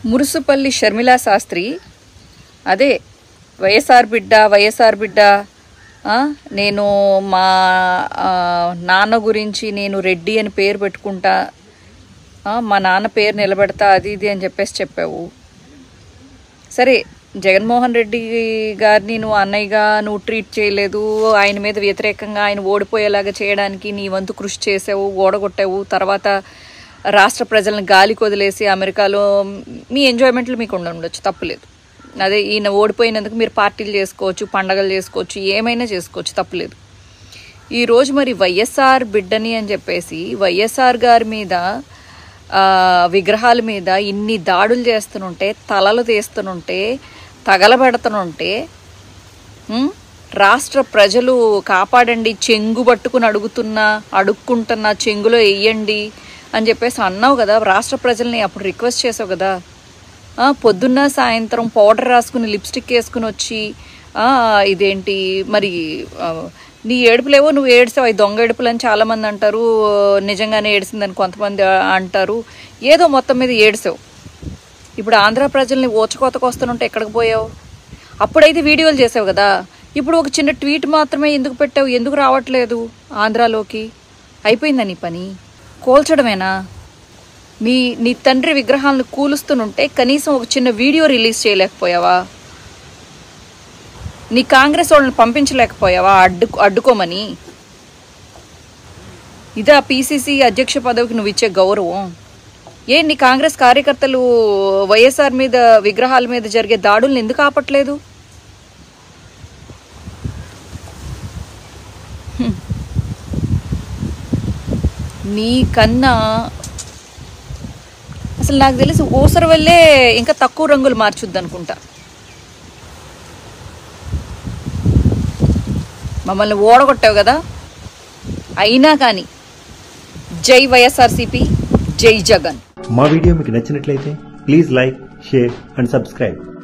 మురుసుపల్లి షర్మిలా శాస్త్రి అదే వైఎస్ఆర్ బిడ్డ వైఎస్ఆర్ బిడ్డ ఆ, నేను మా ఆ, నాన్న గురించి నేను రెడ్డి అని పేరు పెట్టుకుంటా ఆ, మా నాన్న పేరు నిలబెడతా అది ఇది అని చెప్పేసి చెప్పావు సరే జగన్మోహన్ రెడ్డి గారిని నువ్వు అన్నయ్యగా నువ్వు ట్రీట్ చేయలేదు ఆయన మీద వ్యతిరేకంగా ఆయన ఓడిపోయేలాగా చేయడానికి నీ వంతు కృషి చేసావు ఓడగొట్టావు తర్వాత రాష్ట్ర ప్రజలను గాలికి వదిలేసి అమెరికాలో మీ ఎంజాయ్మెంట్లు మీకు ఉండి ఉండొచ్చు తప్పులేదు అదే ఈయన ఓడిపోయినందుకు మీరు పార్టీలు చేసుకోవచ్చు పండగలు చేసుకోవచ్చు ఏమైనా చేసుకోవచ్చు తప్పులేదు ఈరోజు మరి వైఎస్ఆర్ బిడ్డని అని చెప్పేసి వైఎస్ఆర్ గారి మీద ఆ, విగ్రహాల మీద ఇన్ని దాడులు చేస్తుంటే తలలు తీస్తుంటే తగలబెడుతుంటే ఉమ్, రాష్ట్ర ప్రజలు కాపాడండి చెంగు పట్టుకుని అడుగుతున్నా అడుక్కుంటున్నా చెంగులో వెయ్యండి అని చెప్పేసి అన్నావు కదా రాష్ట్ర ప్రజల్ని అప్పుడు రిక్వెస్ట్ చేసావు కదా ఆ, పొద్దున్న సాయంత్రం పౌడర్ రాసుకుని లిప్స్టిక్ వేసుకుని వచ్చి ఆ, ఇదేంటి మరి ఆ, నీ ఏడుపులేవో నువ్వు ఏడ్చావు అవి దొంగ ఏడుపులు అని చాలామంది అంటారు నిజంగానే ఏడిసిందని కొంతమంది అంటారు ఏదో మొత్తం మీద ఏడ్చావు ఇప్పుడు ఆంధ్ర ప్రజల్ని ఓచకోతకు వస్తుంటే ఎక్కడికి పోయావు అప్పుడైతే వీడియోలు చేసావు కదా ఇప్పుడు ఒక చిన్న ట్వీట్ మాత్రమే ఎందుకు పెట్టావు ఎందుకు రావట్లేదు ఆంధ్రాలోకి అయిపోయిందా నీ పని కోల్చడమేనా మీ నీ తండ్రి విగ్రహాలను కూలుస్తుంటే కనీసం ఒక చిన్న వీడియో రిలీజ్ చేయలేకపోయావా నీ కాంగ్రెస్ వాళ్ళని పంపించలేకపోయావా అడ్డు అడ్డుకోమని ఇదా పీసీసీ అధ్యక్ష పదవికి నువ్వు ఇచ్చే గౌరవం ఏ నీ కాంగ్రెస్ కార్యకర్తలు వైఎస్ఆర్ మీద విగ్రహాల మీద జరిగే దాడుల్ని ఎందుకు ఆపట్లేదు హ్మ్. నీకన్నా అసలు నాకు తెలిసి ఊసర వల్లే ఇంకా తక్కువ రంగులు మార్చుద్ది అనుకుంటా మమ్మల్ని ఓడగొట్టావు కదా అయినా కానీ జై వైఎస్ఆర్సీపీ జై జగన్ మా వీడియో మీకు నచ్చినట్లయితే please like share and subscribe